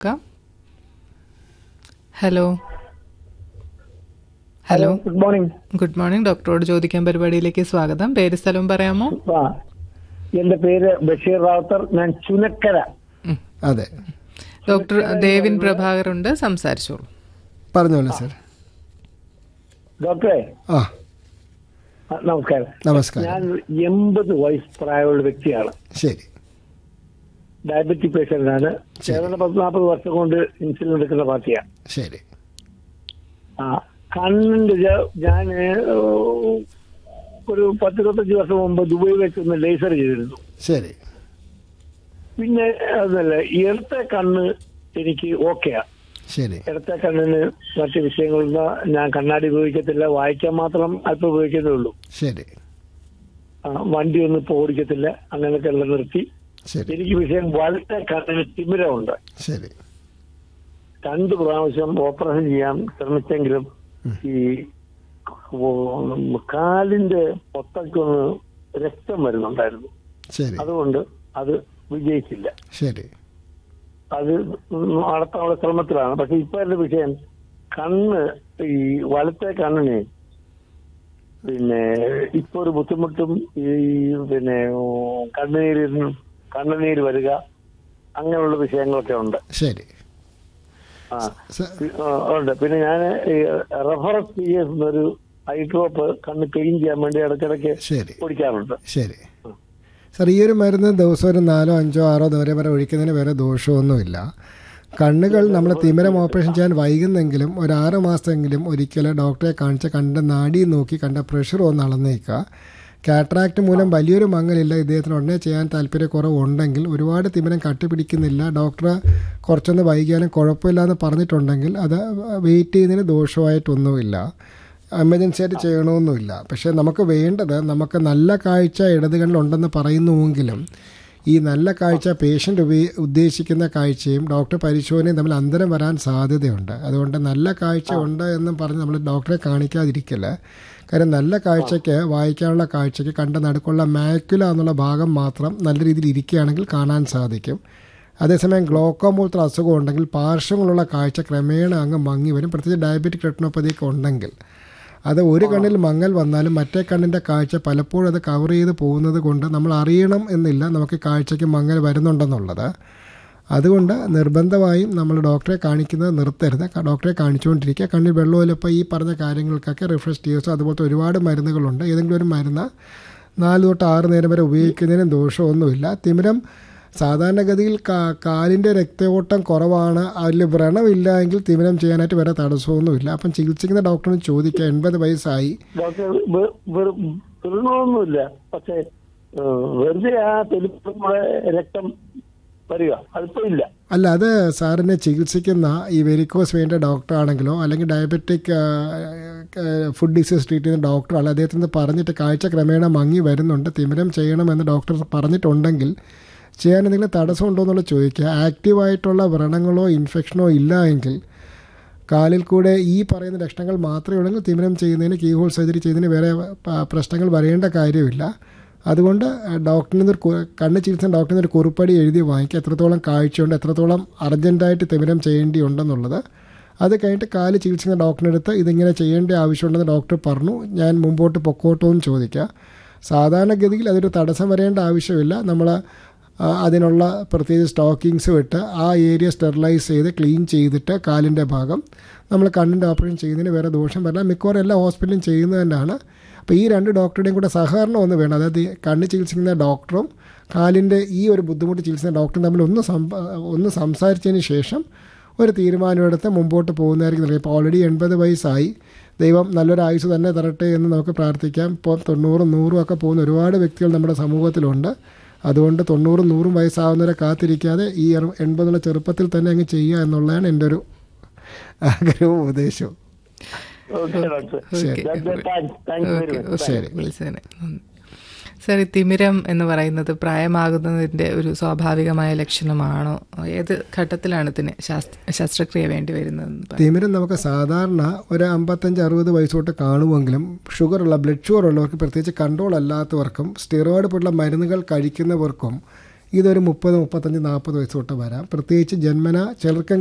നോക്കാം hello hello good morning good morning ഡോക്ടറോട് ചോദിക്കാൻ പരിപാടിയിലേക്ക് സ്വാഗതം പേര് സ്ഥലവും പറയാമോ ആ എന്റെ പേര് ബഷീർ റാവുത്തർ ഞാൻ ചുനക്കര ഉം. അതെ ഡോക്ടർ ദേവിൻ പ്രഭാകർ ഉണ്ട് സംസാരിച്ചോളൂ പറഞ്ഞോളൂ സർ ഡോക്ടറെ ആ ആ, നമസ്കാരം നമസ്കാരം ഞാൻ എൺപത് വയസ്സ് പ്രായമുള്ള വ്യക്തിയാണ് ശരി ഡയബറ്റിക് പേഷ്യന്റ് ആണ് ഏതാണ്ട് പത്ത് നാൽപ്പത് വർഷം കൊണ്ട് ഇൻസുലിൻ എടുക്കുന്ന പാർട്ടിയാണ് ശരി ആ കണ്ണിന്റെ ഞാൻ ഒരു പത്തിരുപത്തഞ്ച് വർഷം മുമ്പ് ദുബായി വെച്ച് ഒന്ന് ലേസർ ചെയ്തിരുന്നു ശരി പിന്നെ അതല്ല ഇടത്തെ കണ്ണ് എനിക്ക് ഓക്കെയാ ശരി ഇടത്തെ കണ്ണിന് മറ്റ് വിഷയങ്ങളൊന്നും ഞാൻ കണ്ണാടി ഉപയോഗിക്കത്തില്ല വായിക്കാൻ മാത്രം അല്പം ഉപയോഗിക്കത്തേ ഉള്ളൂ ശരി ആ, വണ്ടി ഒന്നും ഇപ്പൊ ഓടിക്കത്തില്ല അങ്ങനെയൊക്കെ എല്ലാം നിർത്തി ശരി എനിക്ക് വിഷയം വലത്തെ കണ്ണിന് തിമിരമുണ്ട് ശരി രണ്ട് പ്രാവശ്യം ഓപ്പറേഷൻ ചെയ്യാൻ ശ്രമിച്ചെങ്കിലും ഈ ഓ, കാലിന്റെ പൊത്തക്കൊന്ന് രക്തം വരുന്നുണ്ടായിരുന്നു ശരി അതുകൊണ്ട് അത് വിജയിച്ചില്ല ശരി അത് നടത്താനുള്ള ശ്രമത്തിലാണ് പക്ഷെ ഇപ്പൊ എന്റെ വിഷയം കണ്ണ് ഈ വലത്തെ കണ്ണിന് പിന്നെ ഇപ്പൊ ഒരു ബുദ്ധിമുട്ടും ഈ പിന്നെ ഉം, കണ്ണുനീരിന് കണ്ണുനീര് വരിക അങ്ങനെയുള്ള വിഷയങ്ങളൊക്കെ ഉണ്ട് ശരി ആ സ- ആ, ഉണ്ട് പിന്നെ ഞാൻ റെഫറൻസ് പി എസ് എന്നൊരു ഐ ഡ്രോപ്പ് കണ്ണ് ക്ലീൻ ചെയ്യാൻ വേണ്ടി ഇടയ്ക്കിടയ്ക്ക് ശരി കുടിക്കാറുണ്ട് ശരി സാർ ഈ ഒരു മരുന്ന് ദിവസം ഒരു നാലോ അഞ്ചോ ആറോ ദൂരെ വരെ ഒഴിക്കുന്നതിന് വേറെ ദോഷമൊന്നുമില്ല കണ്ണുകൾ നമ്മൾ തിമിരം ഓപ്പറേഷൻ ചെയ്യാൻ വൈകുന്നെങ്കിലും ഒരു ആറ് മാസമെങ്കിലും ഒരിക്കൽ ഡോക്ടറെ കാണിച്ച് കണ്ട നാഡി നോക്കി കണ്ട പ്രഷർ ഒന്ന് അളന്നേക്കുക കാട്രാക്ട് മൂലം വലിയൊരു മങ്ങലില്ല ഇദ്ദേഹത്തിന് ഉടനെ ചെയ്യാൻ താല്പര്യക്കുറവുണ്ടെങ്കിൽ ഒരുപാട് തിമിരം കട്ടിപ്പിടിക്കുന്നില്ല ഡോക്ടർ കുറച്ചൊന്ന് വൈകിയാലും കുഴപ്പമില്ല എന്ന് പറഞ്ഞിട്ടുണ്ടെങ്കിൽ അത് വെയിറ്റ് ചെയ്യുന്നതിന് ദോഷമായിട്ടൊന്നുമില്ല എമർജൻസി ആയിട്ട് ചെയ്യണമെന്നില്ല പക്ഷേ നമുക്ക് വേണ്ടത് നമുക്ക് നല്ല കാഴ്ച ഇടത് കണ്ണിലുണ്ടെന്ന് പറയുന്നുവെങ്കിലും ഈ നല്ല കാഴ്ച പേഷ്യൻ്റ് ഉപയോ ഉദ്ദേശിക്കുന്ന കാഴ്ചയും ഡോക്ടർ പരിശോധനയും തമ്മിൽ അന്തരം വരാൻ സാധ്യതയുണ്ട് അതുകൊണ്ട് നല്ല കാഴ്ച ഉണ്ട് എന്നും പറഞ്ഞ് നമ്മൾ ഡോക്ടറെ കാണിക്കാതിരിക്കില്ല കാര്യം നല്ല കാഴ്ചയ്ക്ക് വായിക്കാനുള്ള കാഴ്ചയ്ക്ക് കണ്ട നടുക്കുള്ള മാക്കുല എന്നുള്ള ഭാഗം മാത്രം നല്ല രീതിയിൽ ഇരിക്കുകയാണെങ്കിൽ കാണാൻ സാധിക്കും അതേസമയം ഗ്ലോക്കോം പോലത്തെ അസുഖം ഉണ്ടെങ്കിൽ പാർശ്വങ്ങളുള്ള കാഴ്ച ക്രമേണ അങ്ങ് മങ്ങി വരും പ്രത്യേകിച്ച് ഡയബറ്റിക് റെട്ടിനോപ്പതിയൊക്കെ ഉണ്ടെങ്കിൽ അത് ഒരു കണ്ണിൽ മങ്ങൽ വന്നാലും മറ്റേ കണ്ണിൻ്റെ കാഴ്ച പലപ്പോഴും അത് കവർ ചെയ്ത് പോകുന്നത് കൊണ്ട് നമ്മൾ അറിയണം എന്നില്ല നമുക്ക് കാഴ്ചയ്ക്ക് മങ്ങൽ വരുന്നുണ്ടെന്നുള്ളത് അതുകൊണ്ട് നിർബന്ധമായും നമ്മൾ ഡോക്ടറെ കാണിക്കുന്നത് നിർത്തരുത് ക- ഡോക്ടറെ കാണിച്ചുകൊണ്ടിരിക്കുക കണ്ണിൽ വെള്ളമൊലിപ്പോൾ ഈ പറഞ്ഞ കാര്യങ്ങൾക്കൊക്കെ റിഫ്രഷ് ടീയേഴ്സോ അതുപോലത്തെ ഒരുപാട് മരുന്നുകളുണ്ട് ഏതെങ്കിലും ഒരു മരുന്ന് നാല് തൊട്ട് ആറ് നേരം വരെ ഉപയോഗിക്കുന്നതിനും ദോഷമൊന്നുമില്ല തിമിരം സാധാരണഗതിയിൽ കാ- കാലിൻ്റെ രക്തയോട്ടം കുറവാണ് അതിൽ വ്രണമില്ല എങ്കിൽ തിമിരം ചെയ്യാനായിട്ട് വേറെ തടസ്സമൊന്നുമില്ല അപ്പം ചികിത്സിക്കുന്ന ഡോക്ടറിന് ചോദിക്കുക എൺപത് വയസ്സായി ഡോക്ടർ വെ- വെറു- വെറുങ്ങൊന്നുമില്ല പക്ഷെ ഏഹ്, വെറുതെ ആ തെലിപ്പുള്ള രക്തം വരിക അതിപ്പോ ഇല്ല അല്ല അത് സാറിനെ ചികിത്സിക്കുന്ന ഈ വെരിക്കോസ് വേണ്ട ഡോക്ടർ ആണെങ്കിലോ അല്ലെങ്കിൽ ഡയബറ്റിക് ഫുഡ് ഡിസീസ് ട്രീറ്റ് ചെയ്യുന്ന ഡോക്ടർ അല്ല അദ്ദേഹത്തിന് പറഞ്ഞിട്ട് കാഴ്ച ക്രമേണ മങ്ങി വരുന്നുണ്ട് തിമിരം ചെയ്യണമെന്ന് ഡോക്ടർ പറഞ്ഞിട്ടുണ്ടെങ്കിൽ ചെയ്യാൻ എന്തെങ്കിലും തടസ്സമുണ്ടോ എന്നുള്ള ചോദിക്കുക ആക്റ്റീവായിട്ടുള്ള വ്രണങ്ങളോ ഇൻഫെക്ഷനോ ഇല്ല എങ്കിൽ കാലിൽ കൂടെ ഈ പറയുന്ന ലക്ഷണങ്ങൾ മാത്രമേ ഉള്ളെങ്കിൽ തിമിരം ചെയ്യുന്നതിന് കീ ഹോൾ സർജറി ചെയ്യുന്നതിന് വേറെ പ- പ്രശ്നങ്ങൾ വരേണ്ട കാര്യമില്ല അതുകൊണ്ട് ഡോക്ടറിൽ നിന്ന് ഒരു കു- കണ്ണ് ചികിത്സ ഡോക്ടറിൽ നിന്ന് ഒരു കുറിപ്പടി എഴുതി വാങ്ങിക്കുക എത്രത്തോളം കാഴ്ചയുണ്ട് എത്രത്തോളം അർജൻറ്റായിട്ട് തിമിരം ചെയ്യേണ്ടിയുണ്ടെന്നുള്ളത് അത് കഴിഞ്ഞിട്ട് കാല് ചികിത്സിക്കുന്ന ഡോക്ടറിൻ്റെ അടുത്ത് ഇതിങ്ങനെ ചെയ്യേണ്ട ആവശ്യമുണ്ടെന്ന് ഡോക്ടർ പറഞ്ഞു ഞാൻ മുമ്പോട്ട് പൊക്കോട്ടോ എന്ന് ചോദിക്കുക സാധാരണഗതിയിൽ അതൊരു തടസ്സം വരേണ്ട ആവശ്യമില്ല നമ്മൾ ആ, അതിനുള്ള പ്രത്യേകിച്ച് സ്റ്റോക്കിങ്സ് ഇട്ട് ആ ഏരിയ സ്റ്റെറിലൈസ് ചെയ്ത് ക്ലീൻ ചെയ്തിട്ട് കാലിൻ്റെ ഭാഗം നമ്മൾ കണ്ണിൻ്റെ ഓപ്പറേഷൻ ചെയ്യുന്നതിന് വേറെ ദോഷം വരില്ല മിക്കവാറും എല്ലാ ഹോസ്പിറ്റലും ചെയ്യുന്നത് തന്നെയാണ് അപ്പോൾ ഈ രണ്ട് ഡോക്ടറുടെയും കൂടെ സഹകരണം ഒന്ന് വേണം അതായത് ഈ കണ്ണ് ചികിത്സിക്കുന്ന ഡോക്ടറും കാലിൻ്റെ ഈ ഒരു ബുദ്ധിമുട്ട് ചികിത്സിക്കുന്ന ഡോക്ടറും തമ്മിൽ ഒന്ന് സംപ ഒന്ന് സംസാരിച്ചതിന് ശേഷം ഒരു തീരുമാനമെടുത്ത് മുമ്പോട്ട് പോകുന്നതായിരിക്കും നല്ലത് ഇപ്പോൾ ഓൾറെഡി എൺപത് വയസ്സായി ദൈവം നല്ലൊരു ആയുസ് തന്നെ തരട്ടെ എന്ന് നമുക്ക് പ്രാർത്ഥിക്കാം ഇപ്പോൾ തൊണ്ണൂറും നൂറും ഒക്കെ പോകുന്ന ഒരുപാട് വ്യക്തികൾ നമ്മുടെ സമൂഹത്തിലുണ്ട് അതുകൊണ്ട് തൊണ്ണൂറും നൂറും വയസ്സാവുന്നവരെ കാത്തിരിക്കാതെ ഈ എറു- എൺപതുള്ള ചെറുപ്പത്തിൽ തന്നെ അങ്ങ് ചെയ്യുക എന്നുള്ളതാണ് എൻ്റെ ഒരു ആഗ്രഹവും ഉപദേശവും ഓക്കെ ഡോക്ടർ ശരി. താങ്ക്സ് വെരി ഓക്കെ മച്ച് ശരി. വിളിച്ചതിന് നന്ദി. സർ ഈ തിമിരം എന്ന് പറയുന്നത് പ്രായമാകുന്നതിന്റെ ഒരു സ്വാഭാവികമായ ലക്ഷണമാണോ ഏത് ഘട്ടത്തിലാണ് ഇതിന് ശാസ്ത്ര ശസ്ത്രക്രിയ വേണ്ടി വരുന്നതെന്ന് പറ- തിമിരം നമുക്ക് സാധാരണ ഒരു അമ്പത്തഞ്ച് അറുപത് വയസ്സ് തൊട്ട് കാണുമെങ്കിലും ഷുഗറുള്ള ബ്ലഡ് ഷുഗർ ഉള്ളവർക്ക് പ്രത്യേകിച്ച് കൺട്രോൾ അല്ലാത്തവർക്കും സ്റ്റിറോയിഡ് പോലുള്ള മരുന്നുകൾ കഴിക്കുന്നവർക്കും ഇതൊരു മുപ്പത് മുപ്പത്തഞ്ച് നാൽപ്പത് വയസ്സ് തൊട്ട് വരാം പ്രത്യേകിച്ച് ജന്മന ചിലർക്ക്